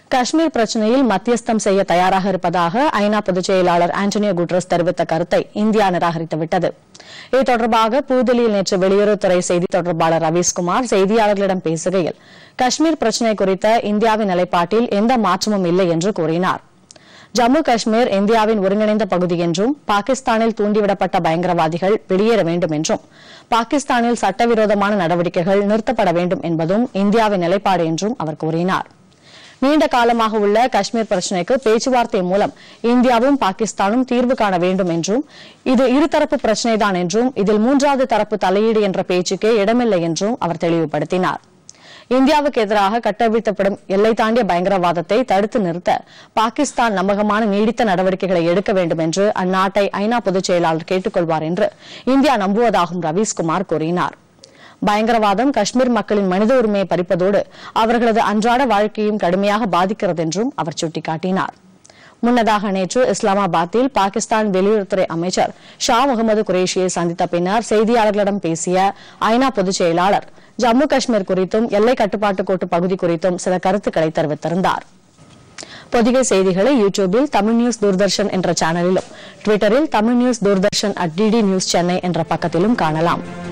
காஷ்மீர் பிரச்சனையில் மத்தியஸ்தம் செய்ய தயாராக இருப்பதாக ஐநா பொதுச் செயலாளர் ஆண்டனியோ குட்ரஸ் தெரிவித்த கருத்தை இந்தியா நிராகரித்துவிட்டது இது தொடர்பாக புதுதில்லியில் நேற்று வெளியுறவுத்துறை செய்தி தொடர்பாளர் ரவீஸ்குமார் செய்தியாளர்களிடம் பேசுகையில் காஷ்மீர் பிரச்சனை குறித்த இந்தியாவின் நிலைப்பாட்டில் எந்த மாற்றமும் இல்லை என்று கூறினார் ஜம்மு காஷ்மீர் இந்தியாவின் ஒருங்கிணைந்த பகுதி என்றும் பாகிஸ்தானில் தூண்டிவிடப்பட்ட பயங்கரவாதிகள் வெளியேற வேண்டும் என்றும் பாகிஸ்தானில் சட்டவிரோதமான நடவடிக்கைகள் நிறுத்தப்பட வேண்டும் என்பதும் இந்தியாவின் நிலைப்பாடு என்றும் அவர் கூறினார் நீண்ட காலமாக உள்ள காஷ்மீர் பிரச்சினைக்கு பேச்சுவார்த்தை மூலம் இந்தியாவும் பாகிஸ்தானும் தீர்வு காண வேண்டும் என்றும் இது இருதரப்பு பிரச்சினைதான் என்றும் இதில் மூன்றாவது தரப்பு தலையீடு என்ற பேச்சுக்கே இடமில்லை என்றும் அவர் தெளிவுபடுத்தினார் இந்தியாவுக்கு எதிராக கட்டவிழ்த்தப்படும் எல்லை தாண்டிய பயங்கரவாதத்தை தடுத்து நிறுத்த பாகிஸ்தான் நம்பகமான நீடித்த நடவடிக்கைகளை எடுக்க வேண்டும் என்று அந்நாட்டை ஐநா பொதுச் செயலாளர் கேட்டுக் கொள்வார் என்று இந்தியா நம்புவதாகவும் ரவீஸ்குமார் கூறினார் பயங்கரவாதம் காஷ்மீர் மக்களின் மனித உரிமையை பறிப்பதோடு அவர்களது அன்றாட வாழ்க்கையும் கடுமையாக பாதிக்கிறது என்றும் அவர் சுட்டிக்காட்டினார் முன்னதாக நேற்று இஸ்லாமாபாத்தில் பாகிஸ்தான் வெளியுறவுத்துறை அமைச்சர் ஷா முகமது குரேஷியை சந்தித்த பின்னர் செய்தியாளர்களிடம் பேசிய ஐநா பொதுச் செயலாளர் ஜம்மு காஷ்மீர் குறித்தும் எல்லை கட்டுப்பாட்டு கோட்டு பகுதி குறித்தும் சில கருத்துக்களை தெரிவித்திருந்தார் பொதிகை செய்திகளை யூடியூபில் தமிழ் நியூஸ் தூர்தர்ஷன் என்ற சேனலிலும் ட்விட்டரில் Tamil news Doordarshan at DD news Chennai என்ற பக்கத்திலும் காணலாம்